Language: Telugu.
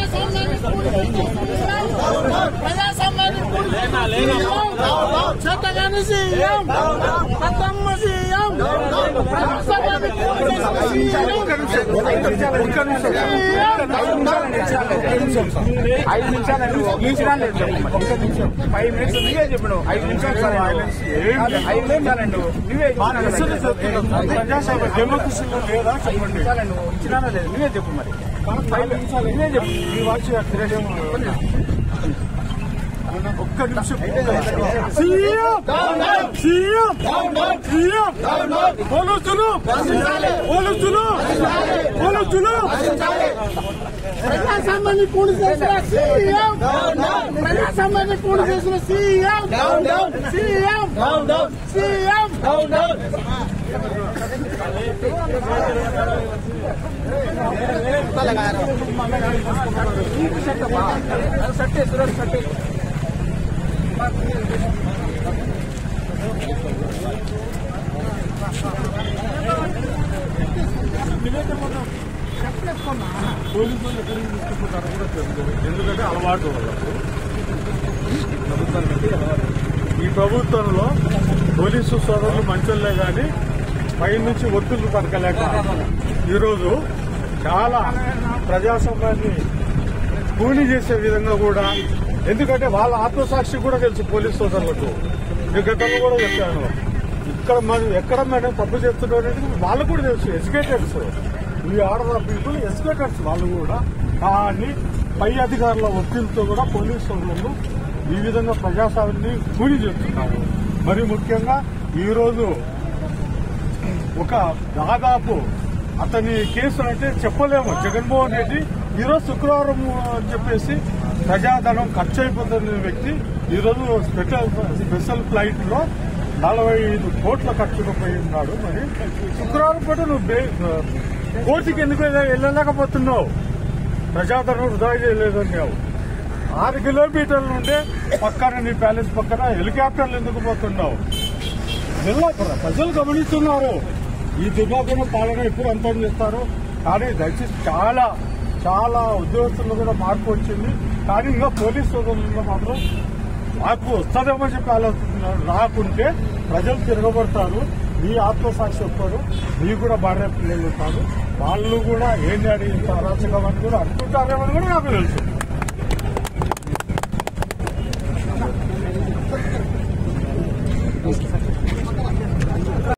ప్రజాస్వామ్యాన్ని ప్రజాస్వామ్యాన్ని చేతగాని సీఎం పెద్దమ్మ సీఎం ప్రజాస్వామ్యాన్ని ఐదు నిమిషాలు నిమిషాలు ఒక్క నిమిషం ఫైవ్ మినిట్స్ నువ్వే చెప్పు ఐదు నిమిషాలు సార్ ఐదు నిమిషాలండి నువ్వే ప్రజాస్వామ్య డెమోక్రసీలో లేదా చెప్పండి నిమిషాలండి ఇచ్చినా లేదు నువ్వే చెప్పు మరి ఫైవ్ నిమిషాలు నువ్వే చెప్పు ఈ వాచ్ ఒక్క నిమిషం సీఎం సీఎం సీఎం పోలీసులు పోలీసులు పోలీసులు ప్రజాస్వామ్యాన్ని పూర్తి చేసిన సీఎం ప్రజాస్వామ్యాన్ని పూర్తి చేసిన సీఎం సీఎం సీఎం సట్టే సురేష్ సట్టే పోలీసులు ఎక్కడికి తీసుకుంటారో కూడా తెలియదు ఎందుకంటే అలవాటు వాళ్ళకు ప్రభుత్వానికి అలవాటు ఈ ప్రభుత్వంలో పోలీసు సోదరులు మంచోళ్ళే కానీ పై నుంచి ఒత్తిళ్లు పడకలేక ఈరోజు చాలా ప్రజాస్వామ్యాన్ని కూలీ చేసే విధంగా కూడా ఎందుకంటే వాళ్ళ ఆత్మసాక్షి కూడా తెలుసు పోలీస్ సోదరులకు నేను గతంలో కూడా చెప్పాను ఇక్కడ మనం ఎక్కడ మేడం తప్పు చేస్తున్నారు అనేది వాళ్ళకు కూడా తెలుసు ఎడ్యుకేటెడ్స్ ఈ ఆర్డర్ ఆఫ్ పీపుల్ ఎడ్యుకేటెడ్స్ వాళ్ళు కూడా కానీ పై అధికారుల ఒత్తిడితో కూడా పోలీస్ సోదరులు ఈ విధంగా ప్రజాస్వామ్యాన్ని కూలీ చేస్తున్నారు మరి ముఖ్యంగా ఈ రోజు ఒక దాదాపు అతని కేసు అంటే చెప్పలేము జగన్మోహన్ రెడ్డి ఈరోజు శుక్రవారం అని చెప్పేసి ప్రజాధనం ఖర్చు అయిపోతున్న వ్యక్తి ఈరోజు స్పెషల్ స్పెషల్ ఫ్లైట్ లో నలభై ఐదు కోట్ల ఖర్చుకు పోయి ఉన్నాడు మరి శుక్రవారం పూట నువ్వు బే- కోర్టుకి ఎందుకు వెళ్ళ- వెళ్ళలేకపోతున్నావు ప్రజాధనం వృధా చేయలేదన్నావు ఆరు కిలోమీటర్ల నుండే పక్కన నీ ప్యాలెస్ పక్కన హెలికాప్టర్లు ఎందుకు పోతున్నావు జిల్లా ప్ర- ప్రజలు గమనిస్తున్నారు ఈ దుర్మార్గం పాలన ఎప్పుడు అంతం చేస్తారు కానీ దయచేసి చాలా చాలా ఉద్యోగస్తుల్లో కూడా మార్పు వచ్చింది కానీ ఇంకా పోలీస్ సోదరుల్లో మాత్రం మార్పు వస్తుందేమో చెప్పి ఆలోచిస్తున్నారు రాకుంటే ప్రజలు తిరగబడతారు మీ ఆత్మసాక్షి వస్తారు మీ కూడా భార్య పిల్లలు ఉంటారు వాళ్ళు కూడా ఏంటి అడిగి ఇంత అరాచకం అని కూడా అనుకుంటారేమని కూడా నాకు తెలుసు